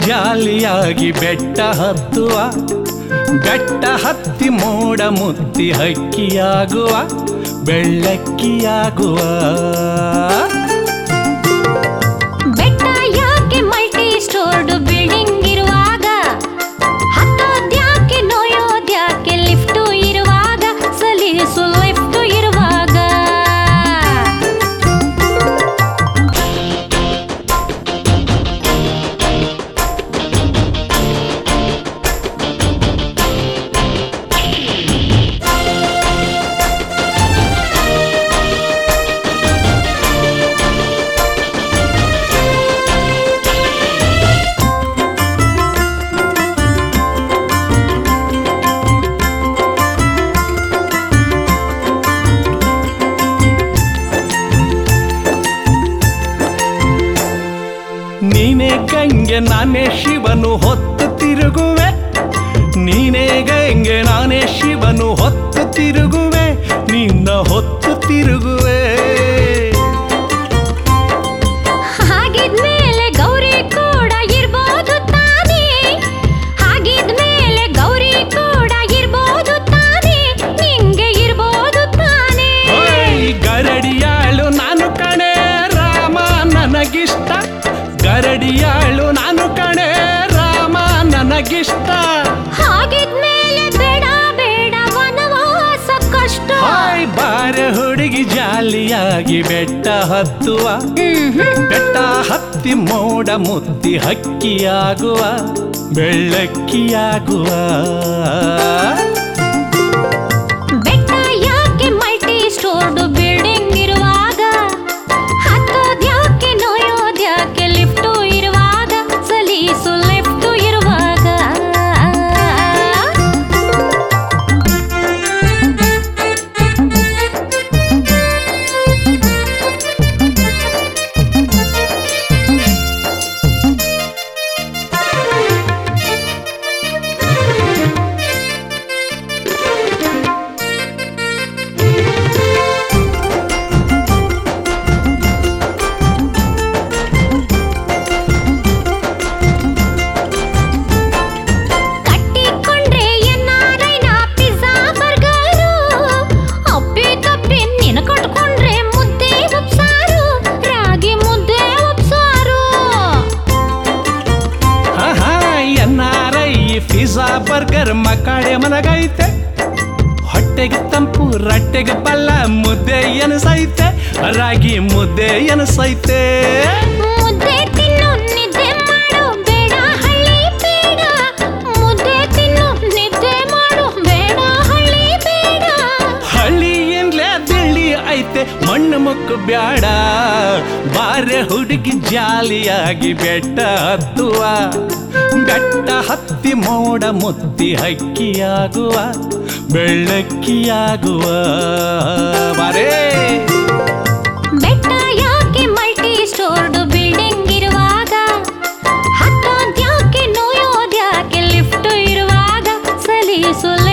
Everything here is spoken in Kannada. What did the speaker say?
ಜಾಲಿಯಾಗಿ ಬೆಟ್ಟ ಹತ್ತುವ ಬೆಟ್ಟ ಹತ್ತಿ ಮೋಡ ಮುತ್ತಿ ಹಕ್ಕಿಯಾಗುವ ಬೆಳ್ಳಕ್ಕಿಯಾಗುವ ಬೆಟ್ಟ ಯಾಕೆ ಮಲ್ಟಿ ಸ್ಟೋರ್ಡ್ ಬಿಲ್ಡಿಂಗ್ ಇರುವಾಗ ಹತ್ತೋದ್ಯಾಕೆ ನೋಯೋದ್ಯಾಕೆ ಲಿಫ್ಟು ಇರುವಾಗ ಸಲೀಸು ಲಿಫ್ಟು ಇರುವಾಗ ನೀನೇ ಗಂಗೆ ನಾನೇ ಶಿವನು ಹೊತ್ತು ತಿರುಗುವೆ ನೀನೇ ಗಂಗೆ ನಾನೇ ಶಿವನು ಹೊತ್ತು ತಿರುಗುವೆ ನಿನ್ನ ಹೊತ್ತು ತಿರುಗುವೆ ಹಾಗಿದ್ಮೇಲೆ ಗೌರಿ ಕೂಡ ಇರ್ಬೋದು ತಾನೇ ಹಾಗಿದ್ಮೇಲೆ ಗೌರಿ ಕೂಡ ಇರ್ಬೋದು ತಾನೇ ನಿಂಗೆ ಇರ್ಬೋದು ತಾನೇ ಓಯ್ ಗರಡಿಯಾಳು ನಾನು ಕಣೆ ರಾಮ ನನಗಿಷ್ಟ ಗರಡಿಯಾಳು ನಾನು ಕಣೆ ರಾಮ ನನಗಿಷ್ಟ ಹಾಗಿದ್ಮೇಲೆ ಬೇಡ ಬೇಡ ವನವಾಸ ಕಷ್ಟ ಹಾಯ್ ಬಾರ ಹುಡುಗಿ ಜಾಲಿಯಾಗಿ ಬೆಟ್ಟ ಹತ್ತುವ ಬೆಟ್ಟ ಹತ್ತಿ ಮೋಡ ಮುತ್ತಿ ಹಕ್ಕಿಯಾಗುವ ಬೆಳ್ಳಕ್ಕಿಯಾಗುವ ಬೆಟ್ಟ ಯಾಕೆ ಮಲ್ಟಿ ಸ್ಟೋರ್ಡ್ ಬಿಲ್ಡಿಂಗ್ ಇರುವಾಗ ಹತ್ತೋದ್ಯಾಕೆ ನೋಯೋದ್ಯಾಕೆ ಲಿಫ್ಟು ಇರುವಾಗ ಸಲೀಸು ಲಿಫ್ಟು ಇರುವಾಗ ಕಟ್ಟಿಕೊಂಡ್ರೆ ಎನ್ನಾರೈನ ಪಿಜ್ಜಾ ಬರ್ಗರು ಅಪ್ಪಿ ತಪ್ಪಿ ನಿನ ಕಟ್ಕೊಂಡ್ರೆ ಮುದ್ದೆ ಉಪ್ಸಾರು ರಾಗಿ ಮುದ್ದೆ ಉಪ್ಸಾರು ಹಾ N R I pizza burger ಮಕ್ಕಳೆ ಮನಗೈತೆ ಹೊಟ್ಟೆಗೆ ತಂಪು ರಟ್ಟೆಗೆ ಬಲ್ಲ ಮುದ್ದೆ ಎನಸೈತೆ ರಾಗಿ ಮುದ್ದೆ ಎನಸೈತೆ ಮುದ್ದೆ ತಿನ್ನು ನಿದ್ದೆ ಮಾಡು ಬೇಡ ಹಳ್ಳಿ ಬೇಡ ಮುದ್ದೆ ತಿನ್ನು ನಿದ್ದೆ ಮಾಡು ಬೇಡ ಹಳ್ಳಿ ಬೇಡ ಹಳ್ಳಿ ಏನ್ಲೆ ದಿಳ್ಳಿ ಐತೆ ಮಣ್ಣು ಮುಕ್ಕು ಬ್ಯಾಡ ಬಾರೆ ಹುಡುಗಿ ಜಾಲಿಯಾಗಿ ಬೆಟ್ಟ ಹತ್ತುವ ಬೆಟ್ಟ ಹತ್ತಿ ಮೋಡ ಮುತ್ತಿ ಹಕ್ಕಿಯಾಗುವ ಬೆಳ್ಳಕ್ಕಿಯಾಗುವ ಬಾರೇ ಬೆಟ್ಟ ಯಾಕೆ ಮಲ್ಟಿ ಸ್ಟೋರ್ಡ್ ಬಿಲ್ಡಿಂಗ್ ಇರುವಾಗ ಹತ್ತೋದ್ಯಾಕೆ ನೋಯೋದ್ಯಾಕೆ ಲಿಫ್ಟ್ ಇರುವಾಗ ಸಲೀಸು